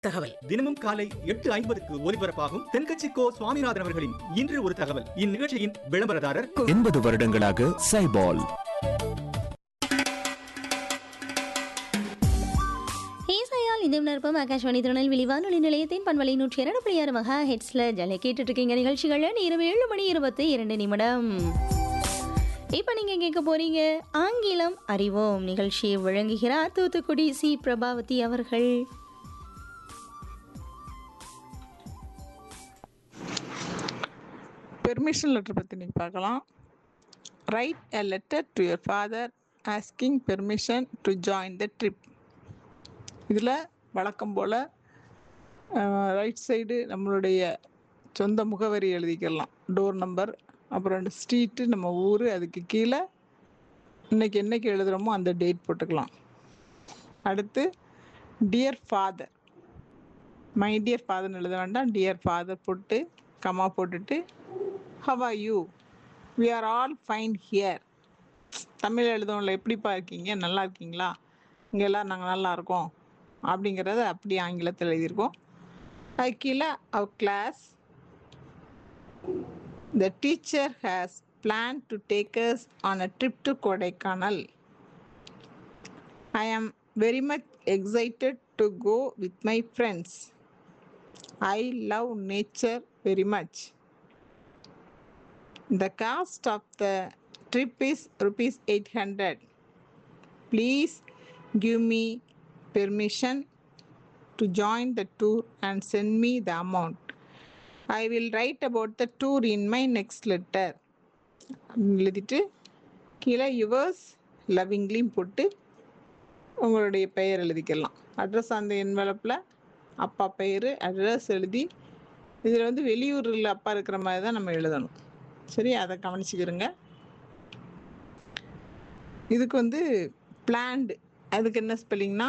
தகவல் தினமும் காலை எட்டு ஐம்பதுக்கு ஒலிபரப்பாகும் தென்கட்சி கோ சுவாமிநாதன் அவர்களின் இன்று ஒரு தகவல் இந்நிகழ்ச்சியின் விளம்பரதாரர் எண்பது வருடங்களாக சைபால் ஈசையால் இது நிற்பம் ஆகாஷ்வாணி திருநெல்வேலி வானொலி நிலையத்தின் பண்பலை நூற்றி இரண்டு புள்ளி ஆறு மகா ஹெட்ஸ்ல ஜலை கேட்டுட்டு இருக்கீங்க நிகழ்ச்சிகள் இரவு ஏழு மணி இருபத்தி இரண்டு நிமிடம் இப்போ நீங்க கேட்க போறீங்க ஆங்கிலம் அறிவோம் நிகழ்ச்சியை வழங்குகிறார் தூத்துக்குடி சி பிரபாவதி அவர்கள் பெர்மிஷன் லெட்டர் பற்றி நீங்கள் பார்க்கலாம் write a letter to your father asking permission to join the trip இதில் வழக்கம் போல் ரைட் சைடு நம்மளுடைய சொந்த முகவரி எழுதிக்கலாம் டோர் நம்பர் அப்புறம் ஸ்ட்ரீட்டு நம்ம ஊர் அதுக்கு கீழே இன்னைக்கு என்னைக்கு எழுதுகிறோமோ அந்த டேட் போட்டுக்கலாம் அடுத்து டியர் ஃபாதர் மை டியர் ஃபாதர்னு எழுத வேண்டாம் டியர் ஃபாதர் போட்டு கமா போட்டுட்டு how are you we are all fine here Tamil எழுதுவோம்ல எப்படிப்பா இருக்கீங்க நல்லா இருக்கீங்களா இங்கே எல்லாம் நாங்கள் நல்லா இருக்கோம் அப்படிங்கிறத அப்படி ஆங்கிலத்தில் எழுதியிருக்கோம் அது கீழே அவர் class the teacher has plan to take us on a trip to Kodaikanal I am very much excited to go with my friends I love nature very much The cost of the trip is rupees 800. Please give me permission to join the tour and send me the amount. I will write about the tour in my next letter. எழுதிட்டு கீழே yours லவ்விங்லியும் போட்டு உங்களுடைய பெயர் எழுதிக்கலாம் address அந்த என்வலப்பில் அப்பா பெயர் address எழுதி இதில் வந்து வெளியூரில் அப்பா இருக்கிற மாதிரி தான் நம்ம எழுதணும் சரி அதை கவனிச்சுக்கிறோங்க இதுக்கு வந்து பிளான்டு அதுக்கு என்ன ஸ்பெல்லிங்னா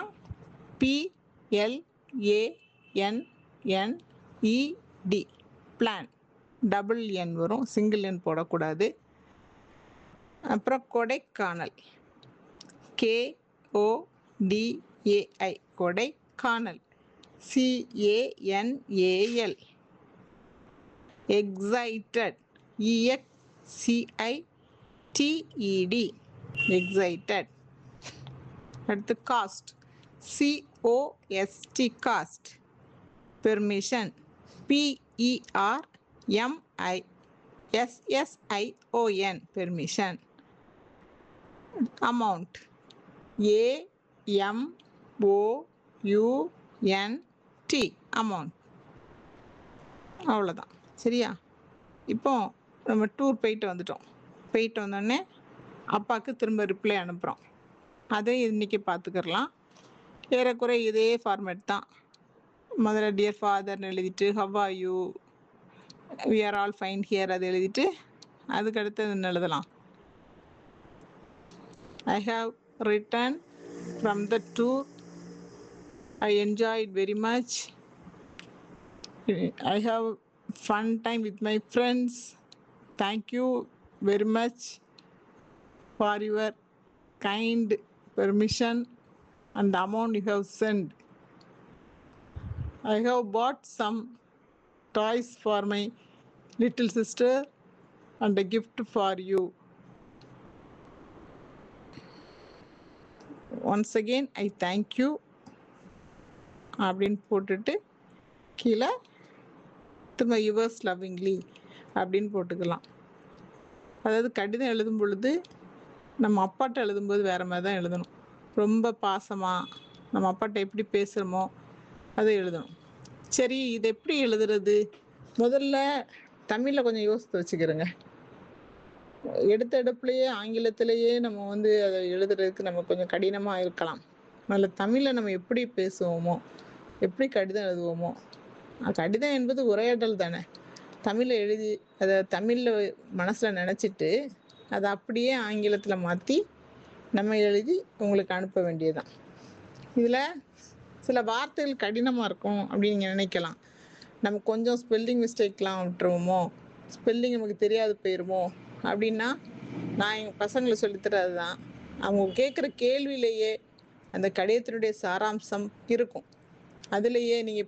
பிஎல்ஏஎன்என்இடி பிளான் டபுள் என் வரும் சிங்கிள் என் போடக்கூடாது அப்புறம் கொடைக்கானல் கேஓடிஏஐ கொடைக்கானல் சிஏஎன்ஏஎல் எக்ஸைட்டட் இஎக்சிஐடிஇடி எக்ஸைட்டட் அடுத்து cost C O S T cost permission PER Mi எஸ்எஸ்ஐஓஎன் permission amount ஏஎம்ஓயூஎன்டி amount அவ்வளோதான் சரியா இப்போ நம்ம டூர் போயிட்டு வந்துட்டோம் போயிட்டு வந்தோடனே அப்பாவுக்கு திரும்ப ரிப்ளை அனுப்புகிறோம் அதை இன்றைக்கி பார்த்துக்கிறலாம் ஏறக்குறை இதே ஃபார்மேட் தான் முதல்ல டியர் ஃபாதர்னு எழுதிட்டு how are you we are all fine here அதை எழுதிட்டு அதுக்கு அடுத்தது என்ன எழுதலாம் I have written from the tour I enjoyed very much I have fun time with my friends. Thank you very much for your kind permission and the amount you have sent. I have bought some toys for my little sister and a gift for you. Once again, I thank you. அப்படின்னு போட்டுட்டு கீழே திரும்ப yours lovingly அப்படின்னு போட்டுக்கலாம் அதாவது கடிதம் எழுதும் பொழுது நம்ம அப்பாட்ட எழுதும்போது வேற மாதிரி தான் எழுதணும் ரொம்ப பாசமாக நம்ம அப்பாட்ட எப்படி பேசுகிறோமோ அதை எழுதணும் சரி இது எப்படி எழுதுறது முதல்ல தமிழில் கொஞ்சம் யோசித்து வச்சுக்கிறோங்க எடுத்த எடுப்புலையே ஆங்கிலத்திலேயே நம்ம வந்து அதை எழுதுறதுக்கு நம்ம கொஞ்சம் கடினமாக இருக்கலாம் முதல்ல தமிழில் நம்ம எப்படி பேசுவோமோ எப்படி கடிதம் எழுதுவோமோ கடிதம் என்பது உரையாடல் தானே தமிழில் எழுதி அதை தமிழில் மனசில் நினச்சிட்டு அதை அப்படியே ஆங்கிலத்தில் மாற்றி நம்ம எழுதி உங்களுக்கு அனுப்ப வேண்டியதுதான் இதில் சில வார்த்தைகள் கடினமாக இருக்கும் அப்படின்னு நீங்கள் நினைக்கலாம் நம்ம கொஞ்சம் ஸ்பெல்லிங் மிஸ்டேக்லாம் விட்டுருவோமோ ஸ்பெல்லிங் நமக்கு தெரியாது போயிருமோ அப்படின்னா நான் எங்கள் பசங்களை சொல்லித்தரது தான் அவங்க கேட்குற கேள்வியிலேயே அந்த கடிதத்தினுடைய சாராம்சம் இருக்கும் அதுலேயே நீங்கள்